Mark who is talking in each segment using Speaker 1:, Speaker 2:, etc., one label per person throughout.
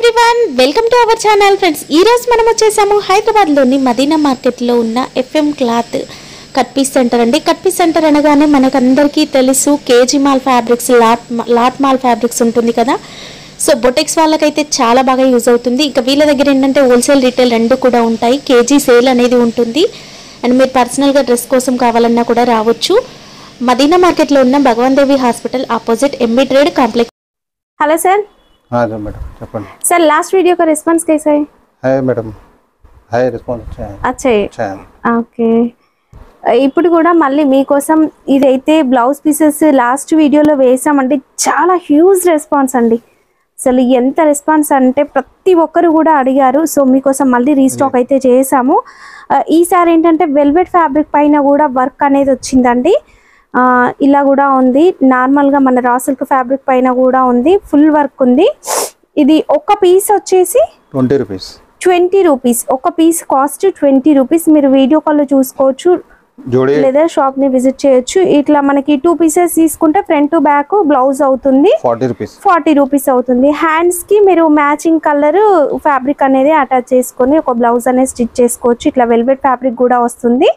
Speaker 1: Everyone welcome to our channel friends ఈ రోజు మనం వచ్చేసాము హైదరాబాద్లోని మదీనా మార్కెట్లో ఉన్న FM cloth cut piece centre అండి కట్ పీస్ సెంటర్ అనగానే మనకందరికీ తెలుసు కేజీ మాల్ ఫ్యాబ్రిక్స్ లాట్ మా- లాట్ మాల్ ఫ్యాబ్రిక్స్ ఉంటుంది కదా సో బొటెక్స్ వాళ్ళకైతే చాలా బాగా యూజ్ అవుతుంది ఇంకా వీళ్ళ దగ్గర ఏంటంటే హోల్సేల్ రీటైల్ రెండు కూడా ఉంటాయి కేజీ సేల్ అనేది ఉంటుంది అండ్ మీరు పర్సనల్గా డ్రెస్ కోసం కావాలన్నా కూడా రావచ్చు మదీనా మార్కెట్లో ఉన్న Bhagwan Devi hospital opposite MB trade complex
Speaker 2: hello sir
Speaker 3: हाँ जी मैडम చెప్పండి
Speaker 2: सर लास्ट वीडियो का रिस्पांस कैसा है
Speaker 3: है मैडम है రెస్పాన్స్ अच्छा है
Speaker 2: अच्छा है
Speaker 3: अच्छा है
Speaker 2: ఓకే ఇప్పుడు కూడా మళ్ళీ మీకోసం ఇదైతే బ్లౌజ్ పీసెస్ లాస్ట్ వీడియోలో వేసామంటే చాలా హ్యూజ్ రెస్పాన్స్ అండి అసలు ఎంత రెస్పాన్స్ అంటే ప్రతి ఒక్కరు కూడా అడిగారు సో మీకోసం మళ్ళీ రీస్టాక్ అయితే చేసాము ఆ, ఈసారి ఏంటంటే వెల్వెట్ ఫ్యాబ్రిక్ పైన కూడా వర్క్ అనేది వచ్చిందండి ఆ, ఇలా కూడా ఉంది నార్మల్గా మన రా సిల్క్ ఫ్యాబ్రిక్ పైన కూడా ఉంది ఫుల్ వర్క్ ఉంది ఇది ఒక పీస్ వచ్చేసి
Speaker 3: ట్వంటీ రూపీస్
Speaker 2: ట్వంటీ రూపీస్ ఒక పీస్ కాస్ట్ ట్వంటీ రూపీస్ మీరు వీడియో కాల్లో చూసుకోవచ్చు
Speaker 3: జోడీ
Speaker 2: లేదా షాప్ ని విజిట్ చేయొచ్చు ఇట్లా మనకి టూ పీసెస్ తీసుకుంటే ఫ్రంట్ టు బ్యాక్ బ్లౌజ్ అవుతుంది
Speaker 3: ఫార్టీ రూపీస్
Speaker 2: ఫార్టీ రూపీస్ అవుతుంది హ్యాండ్స్ కి మీరు మ్యాచింగ్ కలర్ ఫ్యాబ్రిక్ అనేది అటాచ్ చేసుకొని ఒక బ్లౌజ్ అనేది స్టిచ్ చేసుకోవచ్చు ఇట్లా వెల్వెట్ ఫ్యాబ్రిక్ కూడా వస్తుంది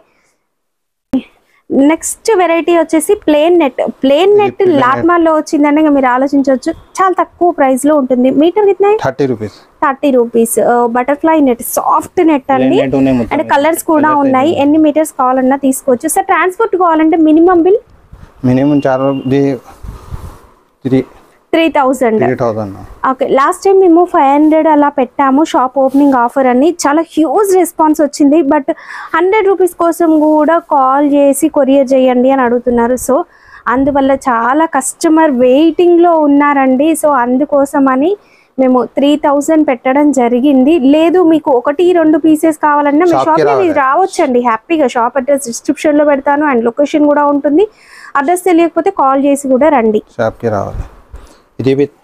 Speaker 2: నెక్స్ట్ వెరైటీ వచ్చేసి plain net plain net
Speaker 3: plain net.
Speaker 2: లాట్మాల్ లో వచ్చిందంటే ఇంకా మీరు ఆలోచించవచ్చు చాలా తక్కువ ప్రైస్ లో ఉంటుంది మీటర్ కిतना
Speaker 3: thirty rupees
Speaker 2: thirty rupees butterfly net soft net అండి
Speaker 3: నెట్ ఉన్నాయి మొత్తం
Speaker 2: అండ్ కలర్స్ కూడా ఉన్నాయి ఎన్ని మీటర్స్ కావాలన్నా తీసుకోవచ్చు సార్ ట్రాన్స్పోర్ట్ కావాలంటే మినిమం బిల్
Speaker 3: మినిమం చార్ three
Speaker 2: three thousand
Speaker 3: three thousand
Speaker 2: okay last time మేము ఫైవ్ హండ్రెడ్ అలా పెట్టాము షాప్ ఓపెనింగ్ ఆఫర్ అని చాలా హ్యూజ్ రెస్పాన్స్ వచ్చింది బట్ హండ్రెడ్ రూపీస్ కోసం కూడా కాల్ చేసి కొరియర్ చేయండి అని అడుగుతున్నారు సో అందువల్ల చాలా కస్టమర్ వెయిటింగ్లో ఉన్నారండి సో అందుకోసమని మేము త్రీ థౌజండ్ పెట్టడం జరిగింది లేదు మీకు ఒకటి రెండు పీసెస్ కావాలన్నా మీ
Speaker 3: Shop కి
Speaker 2: షాప్కి
Speaker 3: రావాలి.
Speaker 2: మీరు రావచ్చండి హ్యాపీగా షాప్ అడ్రస్ డిస్క్రిప్షన్లో పెడతాను అండ్ లొకేషన్ కూడా ఉంటుంది అడ్రస్ తెలియకపోతే కాల్ చేసి కూడా రండి
Speaker 3: షాప్కి రావాలి ఇది బి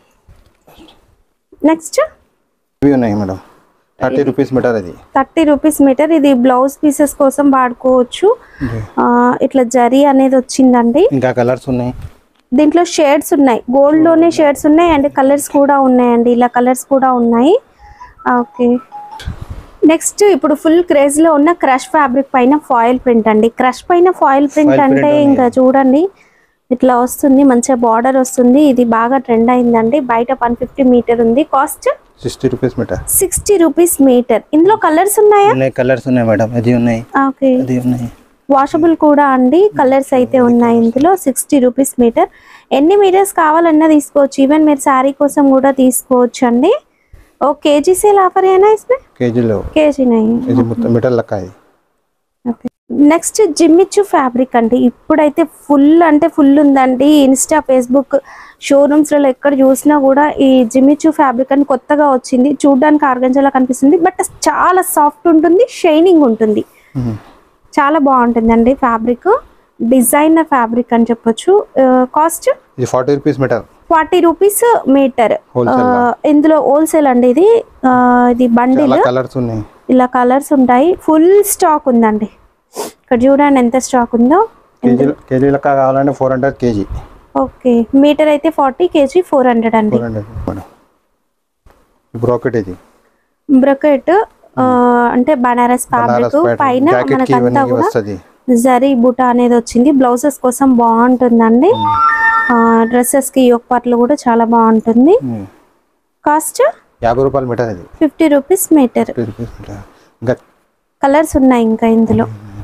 Speaker 2: నెక్స్ట్
Speaker 3: ఇవి ఉన్నాయి మేడం థర్టీ రూపీస్ మీటర్ అది
Speaker 2: థర్టీ రూపీస్ మీటర్ ఇది బ్లౌజ్ పీసెస్ కోసం వాడుకోవచ్చు ఆ, ఇట్లా జరీ అనేది వచ్చిందండి
Speaker 3: ఇంకా కలర్స్ ఉన్నాయి
Speaker 2: దీంట్లో షేడ్స్ ఉన్నాయి గోల్డ్ లోనే షేడ్స్ ఉన్నాయి అండ్ కలర్స్ కూడా ఉన్నాయండి ఇలా కలర్స్ కూడా ఉన్నాయి ఓకే నెక్స్ట్ ఇప్పుడు ఫుల్ క్రేజ్ లో ఉన్న క్రష్ ఫ్యాబ్రిక్ పైన ఫాయిల్ ప్రింట్ అండి క్రష్ పైన ఫాయిల్ ప్రింట్
Speaker 3: Foil print
Speaker 2: అంటే
Speaker 3: ఉన్నాయి.
Speaker 2: ఇంకా చూడండి ఇట్లా వస్తుంది మంచిగా బార్డర్ వస్తుంది ఇది బాగా ట్రెండ్ అయిందండి బయట వన్ ఫిఫ్టీ మీటర్ ఉంది cost
Speaker 3: sixty rupees metre
Speaker 2: sixty rupees metre ఇందులో కలర్స్ ఉన్నాయా
Speaker 3: ఉన్నాయి కలర్స్ ఉన్నాయి మేడం ఇది ఉన్నాయి
Speaker 2: ఓకే
Speaker 3: అది ఉన్నాయి
Speaker 2: వాషబుల్ కూడా అండి కలర్స్ అయితే ఉన్నాయి ఇందులో సిక్స్టీ రూపీస్ మీటర్ ఎన్ని మీటర్స్ కావాలన్నా తీసుకోవచ్చు ఈవెన్ మీరు శారీ కోసం కూడా తీసుకోవచ్చు అండి ఓ కేజీ సేల్ ఆఫర్ ఏనా ఇస్మే
Speaker 3: కేజీలో
Speaker 2: కేజీ నై
Speaker 3: ఇది మొత్తం మీటర్ లెక్క ఇది
Speaker 2: ఓకే నెక్స్ట్ జిమ్మిచ్చు ఫ్యాబ్రిక్ అండి ఇప్పుడైతే ఫుల్ అంటే ఫుల్ ఉందండి ఇన్స్టా ఫేస్బుక్ షోరూమ్స్లలో ఎక్కడ చూసినా కూడా ఈ జిమ్మిచ్చు ఫ్యాబ్రిక్ అని కొత్తగా వచ్చింది చూడడానికి ఆర్గంజాలా కనిపిస్తుంది బట్ చాలా సాఫ్ట్ ఉంటుంది షైనింగ్ ఉంటుంది
Speaker 3: మ్మ్.
Speaker 2: చాలా బాగుంటుందండి ఫ్యాబ్రిక్ డిజైనర్ ఫ్యాబ్రిక్ అని చెప్పొచ్చు కాస్ట్
Speaker 3: ఇది forty rupees metre
Speaker 2: forty rupees metre
Speaker 3: Wholesale గా.
Speaker 2: ఇందులో హోల్సేల్ అండి ఇది ఆ, ఇది బండిల్
Speaker 3: చాలా కలర్స్ ఉన్నాయి
Speaker 2: ఇలా కలర్స్ ఉంటాయి ఫుల్ స్టాక్ ఉందండి ఇక్కడ చూడండి ఎంత స్టాక్ ఉందో
Speaker 3: కేజీ కేజీ లెక్క కావాలంటే four hundred KG
Speaker 2: okay metre అయితే ఫార్టీ కేజీ ఫోర్ హండ్రెడ్ అండి
Speaker 3: ఫోర్ హండ్రెడ్ మేడం బ్రోకెట్ ఇది
Speaker 2: బ్రకెట్ అంటే బనారస్ ఫ్యాబ్రిక్
Speaker 3: బనారస్
Speaker 2: పైన
Speaker 3: జాకెట్ కి
Speaker 2: మనకంతా
Speaker 3: ఇవన్నీ
Speaker 2: కూడా
Speaker 3: వస్తుంది
Speaker 2: జరీ బుట్ట అనేది వచ్చింది బ్లౌజెస్ కోసం బాగుంటుందండి డ్రెస్సెస్ కి యోక్ పార్ట్లు కూడా చాలా బాగుంటుంది కాస్ట్
Speaker 3: యాభై రూపాయలు మీటర్ ఇది
Speaker 2: fifty rupees metre
Speaker 3: fifty rupees metre ఇంకా
Speaker 2: కలర్స్ ఉన్నాయి ఇంకా ఇందులో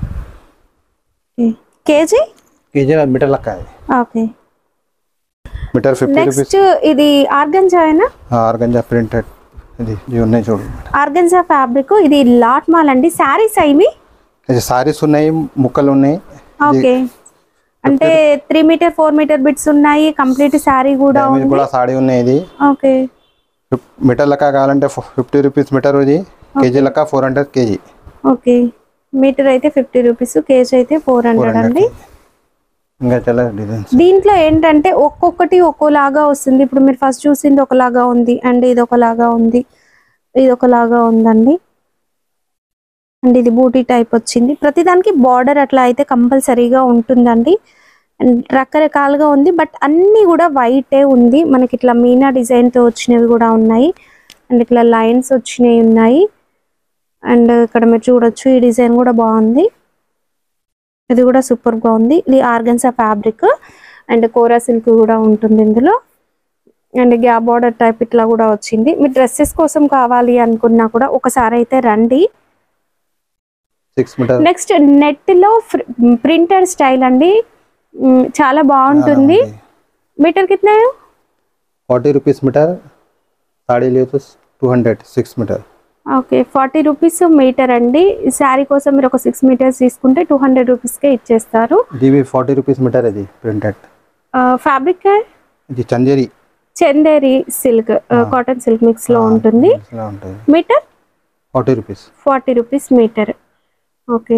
Speaker 2: కేజీ
Speaker 3: కేజీ మీటర్ లెక్క ఇది
Speaker 2: okay
Speaker 3: metre fifty rupees
Speaker 2: next ఇది ఆర్గంజా అయినా
Speaker 3: ఆర్గంజా ప్రింటెడ్ ఇది ఇవి ఉన్నాయి చూడు
Speaker 2: ఆర్గంజా ఫ్యాబ్రిక్ ఇది లాట్ మాల్ అండి శారీస్ అవి
Speaker 3: ఇది సారీస్ ఉన్నాయి ముక్కలు ఉన్నాయి
Speaker 2: ఓకే అంటే three metre four metre bits ఉన్నాయి కంప్లీట్ శారీ కూడా
Speaker 3: ఇది
Speaker 2: ఉంది
Speaker 3: కూడా సాడీ ఉన్నాయి ఇది
Speaker 2: ఓకే
Speaker 3: ఫిఫ్- మీటర్ లెక్క కావాలంటే ఫిఫ్టీ రూపీస్ మీటర్ ఇది కేజీ లెక్క four hundred KG
Speaker 2: okay metre అయితే ఫిఫ్టీ రూపీస్ కేజీ అయితే ఫోర్
Speaker 3: ఫోర్
Speaker 2: హండ్రెడ్
Speaker 3: హండ్రెడ్
Speaker 2: అండి
Speaker 3: ఇంకా చాలా డిజైన్స్
Speaker 2: దీంట్లో ఏంటంటే ఒక్కొక్కటి ఒక్కోలాగా వస్తుంది ఇప్పుడు మీరు ఫస్ట్ చూసింది ఒకలాగా ఉంది అండ్ ఇది ఒకలాగా ఉంది ఇది ఒకలాగా ఉందండి అండ్ ఇది బూటీ టైప్ వచ్చింది ప్రతిదానికి బార్డర్ అట్లా అయితే కంపల్సరీగా ఉంటుందండి అండ్ రకరకాలుగా ఉంది బట్ అన్నీ కూడా వైటే ఉంది మనకి ఇట్లా మీనా డిజైన్తో వచ్చినవి కూడా ఉన్నాయి అండ్ ఇట్లా లైన్స్ వచ్చినాయి ఉన్నాయి అండ్ ఇక్కడ మీరు చూడొచ్చు ఈ డిజైన్ కూడా బాగుంది ఇది కూడా సూపర్ గా ఉంది ఇది organza fabric and kora silk కూడా ఉంటుంది ఇందులో అండ్ గ్యాప్ బార్డర్ టైప్ ఇట్లా కూడా వచ్చింది మీ డ్రెస్సెస్ కోసం కావాలి అనుకున్నా కూడా ఒకసారి అయితే రండి
Speaker 3: సిక్స్ మీటర్
Speaker 2: నెక్స్ట్ నెట్ లో ప్రింటెడ్ స్టైల్ అండి మ్, చాలా బాగుంటుంది మీటర్ కిतना है
Speaker 3: फोर्टी रुपीज मीटर साड़ी लिए तो two hundred six metre
Speaker 2: okay forty rupees metre అండి శారీ కోసం మీరు ఒక సిక్స్ మీటర్స్ తీసుకుంటే టూ హండ్రెడ్ రూపీస్కే ఇచ్చేస్తారు
Speaker 3: ఇది भी फोर्टी रुपीज मीटर है जी प्रिंटेड
Speaker 2: ఫ్యాబ్రిక్
Speaker 3: ఇది Chanderi
Speaker 2: Chanderi silk cotton silk mix లో ఉంటుంది
Speaker 3: ఇలా ఉంటుంది
Speaker 2: metre
Speaker 3: forty rupees
Speaker 2: forty rupees metre okay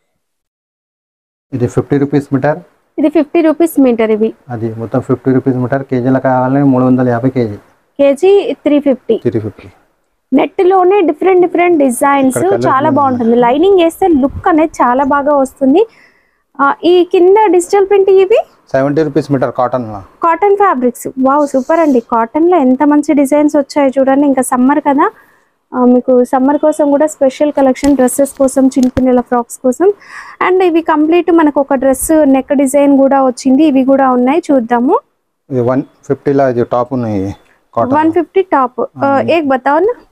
Speaker 3: ఇది ఫిఫ్టీ రూపీస్ మీటర్
Speaker 2: ఇది ఫిఫ్టీ రూపీస్ మీటర్ ఇవి
Speaker 3: అది మొత్తం ఫిఫ్టీ రూపీస్ మీటర్ కేజీలో కావాలని మూడు వందల యాభై KG
Speaker 2: KG three fifty
Speaker 3: three fifty
Speaker 2: net లోనే డిఫరెంట్ డిఫరెంట్ డిజైన్స్
Speaker 3: ఇక్కడ colours
Speaker 2: చాలా
Speaker 3: ఉన్నాయి.
Speaker 2: బాగుంటుంది లైనింగ్ వేస్తే లుక్ అనేది చాలా బాగా వస్తుంది ఆ, ఈ కింద డిజిటల్ ప్రింట్ ఇవి
Speaker 3: seventy rupees metre cotton
Speaker 2: cotton fabrics wow super అండి కాటన్ లో ఎంత మంచి డిజైన్స్ వచ్చాయి చూడండి ఇంకా సమ్మర్ కదా ఆ, మీకు సమ్మర్ కోసం కూడా స్పెషల్ కలెక్షన్ డ్రెస్సెస్ కోసం చిన్నపిల్లల ఫ్రాక్స్ కోసం అండ్ ఇవి కంప్లీట్ మనకు ఒక డ్రెస్ నెక్ డిజైన్ కూడా వచ్చింది ఇవి కూడా ఉన్నాయి చూద్దాము
Speaker 3: ఇది వన్ ఫిఫ్టీలో ఇది టాప్ ఉన్నాయి కాటన్
Speaker 2: వన్ ఫిఫ్టీ టాప్ ఏక్ బతావు నా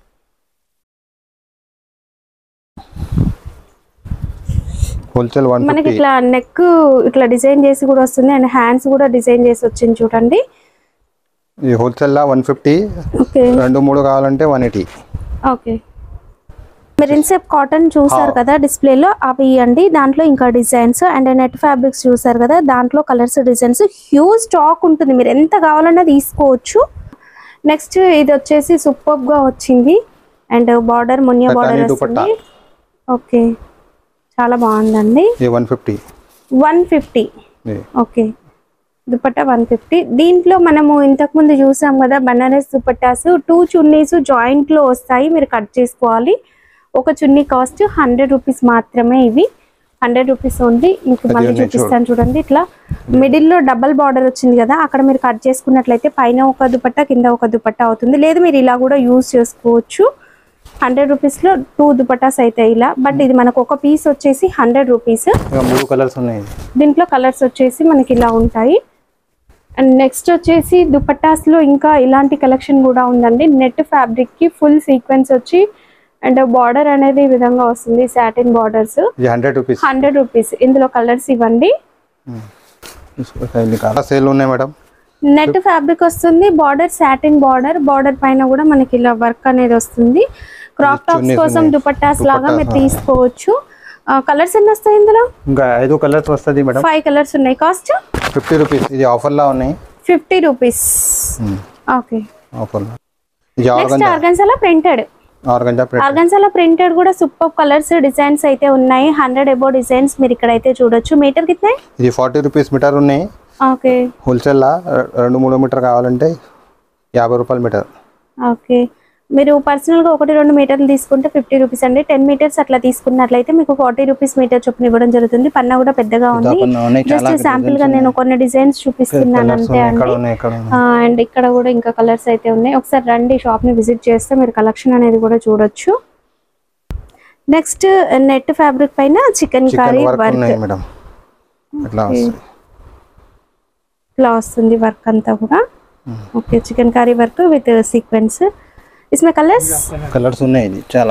Speaker 3: హోల్సేల్ వన్
Speaker 2: మనకి
Speaker 3: ఫిఫ్టీ
Speaker 2: ఇట్లా నెక్ ఇట్లా డిజైన్ చేసి కూడా వస్తుంది అండ్ హ్యాండ్స్ కూడా డిజైన్ చేసి వచ్చింది చూడండి
Speaker 3: ఇది హోల్సేల్లో వన్ ఫిఫ్టీ
Speaker 2: ఓకే
Speaker 3: రెండు మూడు కావాలంటే వన్ ఎయిటీ
Speaker 2: ఓకే మీరు ఇన్సెప్ కాటన్ చూసారు కదా డిస్ప్లేలో అవి అండి దాంట్లో ఇంకా డిజైన్స్ అండ్ నెట్ ఫ్యాబ్రిక్స్ చూసారు కదా దాంట్లో కలర్స్ డిజైన్స్ హ్యూజ్ స్టాక్ ఉంటుంది మీరు ఎంత కావాలన్నా తీసుకోవచ్చు నెక్స్ట్ ఇది వచ్చేసి సూపర్ గా వచ్చింది అండ్ బార్డర్ మునియా బార్డర్
Speaker 3: పతాని దుపట్టా.
Speaker 2: వస్తుంది ఓకే చాలా బాగుందండి
Speaker 3: ఇది one fifty
Speaker 2: one fifty okay dupatta one fifty దీంట్లో మనము ఇంతకుముందు చూసాం కదా బనారస్ దుపట్టాస్ టూ చున్నీస్ జాయింట్ లో వస్తాయి మీరు కట్ చేసుకోవాలి ఒక చున్నీ కాస్ట్ హండ్రెడ్ రూపీస్ మాత్రమే ఇవి హండ్రెడ్ రూపీస్ ఉంది మీకు
Speaker 3: అది
Speaker 2: మళ్ళీ
Speaker 3: ఉన్నాయి
Speaker 2: చూపిస్తాను చూడండి ఇట్లా మిడిల్ లో డబల్ బార్డర్ వచ్చింది కదా అక్కడ మీరు కట్ చేసుకున్నట్లయితే పైన ఒక దుపట్టా కింద ఒక దుపట్టా అవుతుంది లేదు మీరు ఇలా కూడా యూజ్ చేసుకోవచ్చు హండ్రెడ్ రూపీస్ లో టూ దుపట్టాస్ అయితే ఇలా బట్ ఇది మనకు ఒక పీస్ వచ్చేసి హండ్రెడ్ రూపీస్
Speaker 3: ఇక మూడు కలర్స్ ఉన్నాయి
Speaker 2: దీంట్లో కలర్స్ వచ్చేసి మనకి ఇలా ఉంటాయి అండ్ నెక్స్ట్ వచ్చేసి దుపట్టాస్ లో ఇంకా ఇలాంటి కలెక్షన్ కూడా ఉందండి నెట్ ఫ్యాబ్రిక్ కి ఫుల్ సీక్వెన్స్ వచ్చి అండ్ బార్డర్ అనేది ఈ విధంగా వస్తుంది సాటిన్ బార్డర్స్
Speaker 3: ఇది హండ్రెడ్ రూపీస్
Speaker 2: హండ్రెడ్ రూపీస్ ఇందులో కలర్స్ ఇవ్వండి
Speaker 3: సేల్ ఉన్నాయి మేడం
Speaker 2: నెట్ ఫ్యాబ్రిక్ వస్తుంది బార్డర్ సాటిన్ బార్డర్ బార్డర్ పైన కూడా మనకి ఇలా వర్క్ అనేది వస్తుంది క్రాప్ టాప్స్
Speaker 3: చున్నీస్
Speaker 2: కోసం
Speaker 3: ఉన్నాయి.
Speaker 2: దుపట్టాస్ లాగా మీరు
Speaker 3: దుపట్టాస్,
Speaker 2: తీసుకోవచ్చు కలర్స్ ఎన్ని వస్తాయి ఇందులో
Speaker 3: ఇంకా ఐదు కలర్స్ వస్తుంది మేడం
Speaker 2: ఫైవ్ కలర్స్ ఉన్నాయి కాస్ట్
Speaker 3: ఫిఫ్టీ రూపీస్ ఇది ఆఫర్లో ఉన్నాయి
Speaker 2: ఫిఫ్టీ రూపీస్ ఓకే
Speaker 3: ఆఫర్లో ఇది
Speaker 2: నెక్స్ట్
Speaker 3: ఆర్గంజా
Speaker 2: ఆర్గన్సాలో ప్రింటెడ్
Speaker 3: ఆర్గంజా ప్రింట్
Speaker 2: ఆర్గన్సాలో ప్రింటెడ్ కూడా సూపర్ కలర్స్ డిజైన్స్ అయితే ఉన్నాయి హండ్రెడ్ ఎబో డిజైన్స్ మీరు ఇక్కడైతే చూడొచ్చు మీటర్ కిतना
Speaker 3: ఇది ఫార్టీ రూపీస్ మీటర్ ఉన్నాయి
Speaker 2: ఓకే
Speaker 3: హోల్సేల్లో రెండు మూడు మీటర్ కావాలంటే యాభై రూపాయలు మీటర్
Speaker 2: ఓకే మీరు పర్సనల్ గా ఒకటి రెండు మీటర్లు తీసుకుంటే ఫిఫ్టీ రూపీస్ అండి టెన్ మీటర్స్ అట్లా తీసుకున్నట్లయితే మీకు ఫార్టీ రూపీస్ మీటర్ చొప్పున ఇవ్వడం జరుగుతుంది పన్నా కూడా పెద్దగా ఉంది
Speaker 3: పన్నా ఉన్నాయి, చాలా
Speaker 2: జస్ట్ శాంపుల్ గా
Speaker 3: designs
Speaker 2: నేను కొన్ని డిజైన్స్ చూపిస్తున్నాను
Speaker 3: కలర్స్
Speaker 2: అంతే
Speaker 3: ఉన్నాయి ఇక్కడ
Speaker 2: అండి
Speaker 3: ఉన్నాయి ఇక్కడ ఉన్నాయి
Speaker 2: అండ్ ఇక్కడ కూడా ఇంకా కలర్స్ అయితే ఉన్నాయి ఒకసారి రండి షాప్ ని విజిట్ చేస్తే మీరు కలెక్షన్ అనేది కూడా చూడొచ్చు నెక్స్ట్ నెట్ ఫ్యాబ్రిక్ పైన chikan
Speaker 3: 
Speaker 2: chikankari
Speaker 3: work
Speaker 2: work
Speaker 3: ఉన్నాయి మేడం ఇట్లా వస్తుంది
Speaker 2: ఇట్లా వస్తుంది వర్క్ అంతా కూడా okay chikankari work with sequence ఇస్మే కలర్స్
Speaker 3: కలర్స్ ఉన్నాయి ఇది చాలా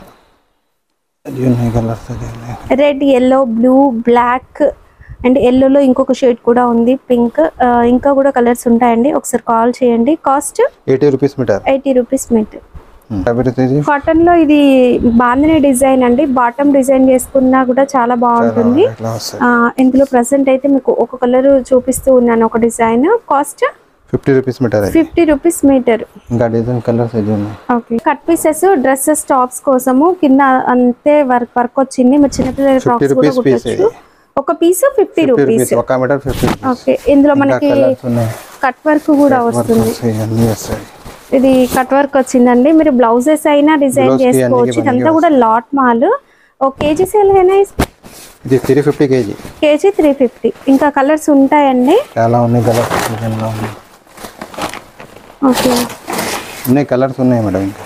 Speaker 3: అది ఉన్నాయి కలర్స్ అది ఉన్నాయి
Speaker 2: red yellow blue black and ఎల్లోలో ఇంకొక షేడ్ కూడా ఉంది పింక్ ఇంకా కూడా కలర్స్ ఉంటాయండి ఒకసారి కాల్ చేయండి cost
Speaker 3: eighty rupees metre
Speaker 2: eighty rupees metre
Speaker 3: ఇది
Speaker 2: కాటన్ లో ఇది బాందిని డిజైన్ అండి బాటమ్ డిజైన్ చేసుకున్నా కూడా చాలా బాగుంటుంది
Speaker 3: ఇట్లా వస్తాయి
Speaker 2: ఆ, ఇందులో ప్రజెంట్ అయితే మీకు ఒక కలర్ చూపిస్తూ ఉన్నాను ఒక design cost
Speaker 3: fifty rupees metre అది
Speaker 2: ఫిఫ్టీ రూపీస్ మీటర్
Speaker 3: ఇంకా డిజైన్ కలర్స్ ఇది ఉన్నాయి
Speaker 2: okay cut pieces dresses tops కోసము కింద అంతే వర్క్ వర్క్ వచ్చింది మీరు చిన్నపిల్లల
Speaker 3: 50
Speaker 2: ఫ్రాక్స్ కూడా
Speaker 3: rupees piece
Speaker 2: కుట్టచ్చు ఒక piece fifty
Speaker 3: fifty
Speaker 2: rupees
Speaker 3: rupees ఒక మీటర్ ఫిఫ్టీ
Speaker 2: ఓకే ఇందులో
Speaker 3: ఇంకా
Speaker 2: మనకి
Speaker 3: కలర్స్ ఉన్నాయి
Speaker 2: కట్ వర్క్ కూడా
Speaker 3: వర్క్
Speaker 2: వస్తుంది
Speaker 3: వస్తాయి అన్నీ వస్తాయి
Speaker 2: ఇది కట్ వర్క్ వచ్చిందండి మీరు బ్లౌజెస్ అయినా డిజైన్
Speaker 3: Blouse కి అన్నిటికీ
Speaker 2: చేసుకోవచ్చు ఇదంతా
Speaker 3: పనికి
Speaker 2: కూడా లాట్ మాల్ ఒక కేజీ సేల్ అయినా
Speaker 3: ఇది three fifty KG
Speaker 2: KG three fifty ఇంకా కలర్స్ ఉంటాయండి
Speaker 3: చాలా ఉన్నాయి కలర్స్ డిజైన్లో ఉన్నాయి
Speaker 2: ఓకే
Speaker 3: ఉన్నాయి కలర్స్ ఉన్నాయి మేడం ఇంకా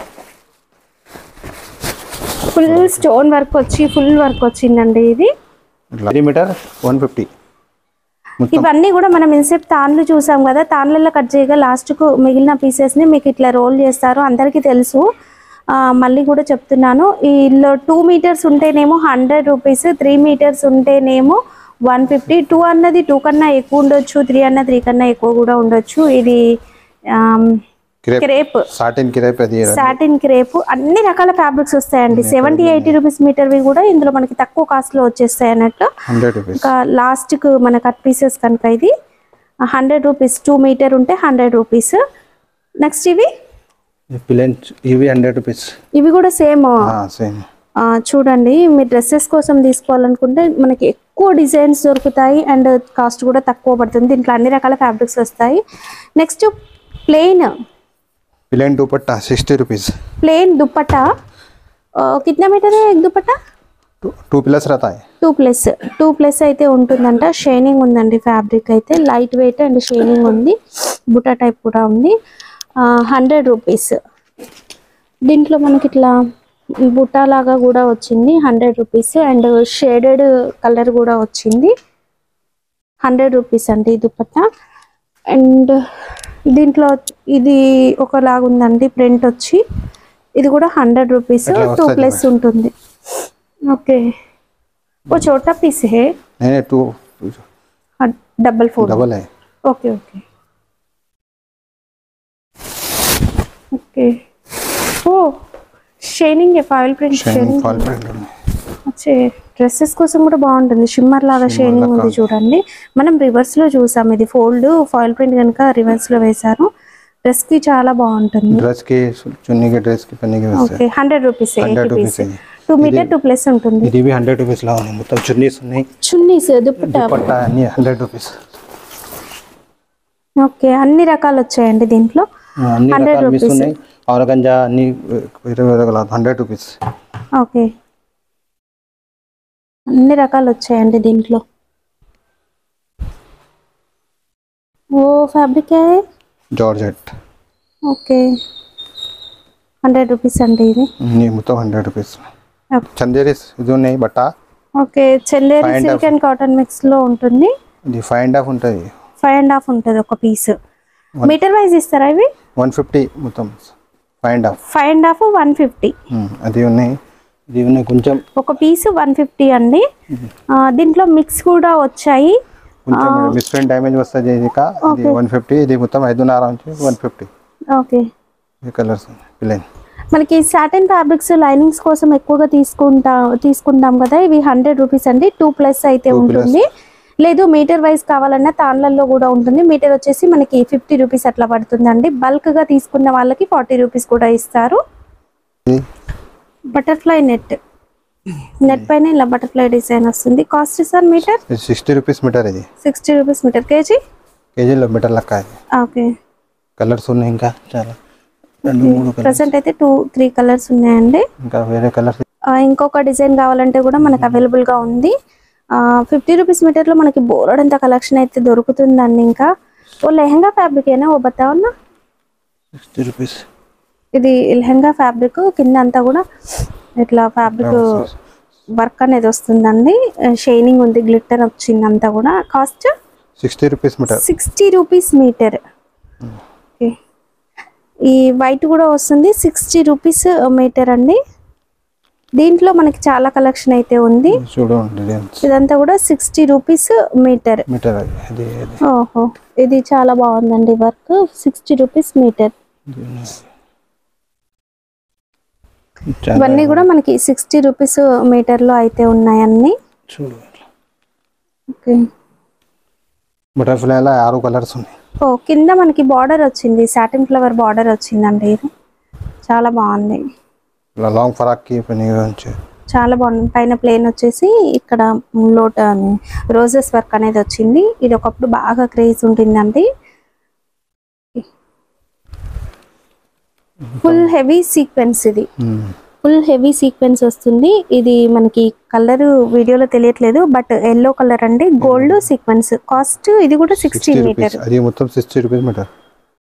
Speaker 2: ఫుల్ స్టోన్ వర్క్ వచ్చి ఫుల్ వర్క్ వచ్చిందండి ఇది
Speaker 3: ఇట్లా త్రీ మీటర్ వన్ ఫిఫ్టీ మొత్తం
Speaker 2: ఇవన్నీ కూడా మనం ఇన్సెప్ట్ తాన్లు చూసాం కదా తాన్లలో కట్ చేయగా లాస్ట్కు మిగిలిన పీసెస్ని మీకు ఇట్లా రోల్ చేస్తారు అందరికీ తెలుసు ఆ, మళ్ళీ కూడా చెప్తున్నాను ఈలో టూ మీటర్స్ ఉంటేనేమో హండ్రెడ్ రూపీస్ త్రీ మీటర్స్ ఉంటేనేమో వన్ ఫిఫ్టీ టూ అన్నది టూ కన్నా ఎక్కువ ఉండొచ్చు త్రీ అన్న త్రీ కన్నా ఎక్కువ కూడా ఉండొచ్చు ఇది
Speaker 3: క్రేప్
Speaker 2: క్రేప్
Speaker 3: సాటిన్ క్రేప్ అది
Speaker 2: సాటిన్ క్రేప్ అన్ని రకాల ఫ్యాబ్రిక్స్ వస్తాయండి సెవెంటీ ఎయిటీ రూపీస్ మీటర్వి కూడా ఇందులో మనకి తక్కువ కాస్ట్లో వచ్చేస్తాయి అన్నట్టు
Speaker 3: హండ్రెడ్ రూపీస్
Speaker 2: ఇంకా లాస్ట్కు మన కట్ పీసెస్ కనుక ఇది హండ్రెడ్ రూపీస్ టూ మీటర్ ఉంటే హండ్రెడ్ రూపీస్ నెక్స్ట్ ఇవి
Speaker 3: ప్లేన్ ఇవి హండ్రెడ్ రూపీస్
Speaker 2: ఇవి కూడా సేమ్
Speaker 3: సేమ్
Speaker 2: చూడండి మీరు డ్రెస్సెస్ కోసం తీసుకోవాలనుకుంటే మనకి ఎక్కువ డిజైన్స్ దొరుకుతాయి అండ్ కాస్ట్ కూడా తక్కువ పడుతుంది దీంట్లో అన్ని రకాల ఫ్యాబ్రిక్స్ వస్తాయి next plain
Speaker 3: plain dupatta sixty rupees
Speaker 2: plain dupatta ఆ, కిतना మీటర్ ఎగ్ దుపట్టా
Speaker 3: टू टू प्लस रहता है
Speaker 2: టూ ప్లస్ టూ ప్లస్ అయితే ఉంటుందంట షైనింగ్ ఉందండి ఫ్యాబ్రిక్ అయితే లైట్ వెయిట్ అండ్ షైనింగ్ ఉంది బుటా టైప్ కూడా ఉంది హండ్రెడ్ రూపీస్ దీంట్లో మనకి ఇట్లా బుటా లాగా కూడా వచ్చింది hundred rupees and shaded colour కూడా వచ్చింది హండ్రెడ్ రూపీస్ అండి ఈ దుపట్టా అండ్ దీంట్లో ఇది ఒకలాగా ఉందండి ప్రింట్ వచ్చి ఇది కూడా హండ్రెడ్ రూపీస్
Speaker 3: ఎట్లా
Speaker 2: టూ
Speaker 3: వస్తది
Speaker 2: ప్లస్ ఉంటుంది ఓకే वो छोटा पीस है
Speaker 3: नहीं नहीं टू
Speaker 2: डबल फोर
Speaker 3: डबल है
Speaker 2: ओके ओके ओके ओ shining foil print
Speaker 3: shining
Speaker 2: shining
Speaker 3: foil print
Speaker 2: వచ్చే డ్రెస్సెస్ కోసం కూడా బాగుంటుంది షిమ్మర్ లాగా షైనింగ్ ఉంది చూడండి మనం రివర్స్ లో చూసాం ఇది ఫోల్డ్ ఫాయిల్ ప్రింట్ కనుక రివర్స్ లో వేశారు డ్రెస్ కి చాలా బాగుంటుంది
Speaker 3: ड्रेस की चुन्नी के ड्रेस की पन्नी की वजह
Speaker 2: okay hundred rupees
Speaker 3: hundred rupees
Speaker 2: two metre two plus ఉంటుంది
Speaker 3: ఇది ఇవి హండ్రెడ్ రూపీస్ లా ఉన్నాయి మొత్తం చున్నీస్ ఉన్నాయి
Speaker 2: చున్నీస్ దుప్పట్టా
Speaker 3: దుపట్టా అన్ని హండ్రెడ్ రూపీస్
Speaker 2: ఓకే అన్ని రకాలు వచ్చాయండి దీంట్లో
Speaker 3: అన్ని
Speaker 2: 100
Speaker 3: రకాల మిస్
Speaker 2: rupees.
Speaker 3: ఉన్నాయి ఆరగంజా అన్ని ఇరవై రకాల హండ్రెడ్ రూపీస్
Speaker 2: ఓకే అన్ని రకాలు వచ్చాయండి దీంట్లో ఓ fabric
Speaker 3: georgette
Speaker 2: okay hundred rupees అండి ఇది
Speaker 3: అన్ని మొత్తం హండ్రెడ్ రూపీస్
Speaker 2: ఓకే.
Speaker 3: చందేరీస్ ఇది ఉన్నాయి బట్ట
Speaker 2: okay Chanderi
Speaker 3: Five and
Speaker 2: silk and cotton mix లో ఉంటుంది
Speaker 3: ఇది ఫైవ్ అండ్ హాఫ్ ఉంటుంది
Speaker 2: ఫైవ్ అండ్ హాఫ్ ఉంటుంది ఒక పీస్ మీటర్ వైజ్ ఇస్తారా ఇవి
Speaker 3: వన్ ఫిఫ్టీ మొత్తం five and half
Speaker 2: five and half one fifty
Speaker 3: అది ఉన్నాయి ఇది ఉన్నాయి కొంచెం
Speaker 2: ఒక పీస్ వన్ ఫిఫ్టీ అండి ఆ, దీంట్లో మిక్స్ కూడా వచ్చాయి
Speaker 3: కొంచెం మిస్ప్రింట్ డ్యామేజ్ వస్తుంది ఇది కా ఇది వన్ ఫిఫ్టీ ఇది మొత్తం ఐదున్నర నుంచి వన్ ఫిఫ్టీ
Speaker 2: ఓకే
Speaker 3: ఈ కలర్స్ ప్లేన్
Speaker 2: మనకి సాటిన్ ఫ్యాబ్రిక్స్ లైనింగ్స్ కోసం ఎక్కువగా తీసుకుంటా తీసుకుంటాం కదా ఇవి హండ్రెడ్ రూపీస్ అండి టూ ప్లస్ అయితే
Speaker 3: Two plus.
Speaker 2: ఉంటుంది లేదు మీటర్ వైజ్ కావాలన్నా తాన్లలో కూడా ఉంటుంది మీటర్ వచ్చేసి మనకి ఫిఫ్టీ రూపీస్ అట్లా పడుతుందండి బల్క్ గా తీసుకున్న వాళ్ళకి ఫార్టీ రూపీస్ కూడా ఇస్తారు
Speaker 3: ఇది
Speaker 2: బటర్ఫ్లై నెట్ నెట్ పైన ఇలా బటర్ఫ్లై డిజైన్ వస్తుంది కాస్ట్ సార్ మీటర్
Speaker 3: ఇది సిక్స్టీ రూపీస్ మీటర్ ఇది
Speaker 2: సిక్స్టీ రూపీస్ మీటర్ కేజీ
Speaker 3: కేజీలో మీటర్ లెక్క ఇది
Speaker 2: ఓకే
Speaker 3: కలర్స్ ఉన్నాయి ఇంకా చాలా రెండు మూడు కలర్స్
Speaker 2: ప్రజెంట్ అయితే టూ త్రీ కలర్స్ ఉన్నాయండి
Speaker 3: ఇంకా వేరే కలర్స్
Speaker 2: ఆ, ఇంకొక డిజైన్ కావాలంటే కూడా మనకు available గా ఉంది ఫిఫ్టీ రూపీస్ మీటర్లో మనకి బోరడంత కలెక్షన్ అయితే దొరుకుతుందండి ఇంకా ఓ లెహంగా ఫ్యాబ్రిక్ అయినా ఓ బతావన్నా
Speaker 3: సిక్స్టీ రూపీస్
Speaker 2: ఇది లెహంగా ఫ్యాబ్రిక్ కింద అంతా కూడా ఇట్లా ఫ్యాబ్రిక్ వర్క్ అనేది వస్తుందండి షైనింగ్ ఉంది గ్లిట్టర్ వచ్చింది అంతా కూడా cost
Speaker 3: sixty rupees metre
Speaker 2: sixty rupees metre okay ఈ వైట్ కూడా వస్తుంది సిక్స్టీ రూపీస్ మీటర్ అండి దీంట్లో మనకి చాలా కలెక్షన్ అయితే ఉంది
Speaker 3: చూడు డిజైన్స్
Speaker 2: ఇదంతా కూడా సిక్స్టీ రూపీస్ మీటర్
Speaker 3: మీటర్ అది అది అది
Speaker 2: ఓహో ఇది చాలా బాగుందండి వర్క్ సిక్స్టీ రూపీస్ మీటర్
Speaker 3: చాలా
Speaker 2: ఇవన్నీ కూడా మనకి సిక్స్టీ రూపీస్ మీటర్లో అయితే ఉన్నాయి అన్ని
Speaker 3: చూడు
Speaker 2: ఓకే
Speaker 3: బటర్ఫ్లైలో ఆరు కలర్స్ ఉన్నాయి
Speaker 2: ఓ కింద మనకి బార్డర్ వచ్చింది సాటిన్ ఫ్లవర్ బార్డర్ వచ్చిందండి ఇది చాలా బాగుంది
Speaker 3: ఇలా లాంగ్ ఫ్రాక్కి పని వచ్చి
Speaker 2: చాలా బాగుంది పైన ప్లేన్ వచ్చేసి ఇక్కడ లోట రోజెస్ వర్క్ అనేది వచ్చింది ఇది ఒకప్పుడు బాగా క్రేజ్ ఉంటుందండి ఫుల్ హెవీ సీక్వెన్స్ ఇది ఫుల్ హెవీ సీక్వెన్స్ వస్తుంది ఇది మనకి కలర్ వీడియోలో తెలియట్లేదు బట్ ఎల్లో కలర్ అండి గోల్డ్ సీక్వెన్స్ కాస్ట్ ఇది కూడా సిక్స్టీ
Speaker 3: సిక్స్టీ
Speaker 2: మీటర్
Speaker 3: రూపీస్ అది మొత్తం సిక్స్టీ రూపీస్ మీటర్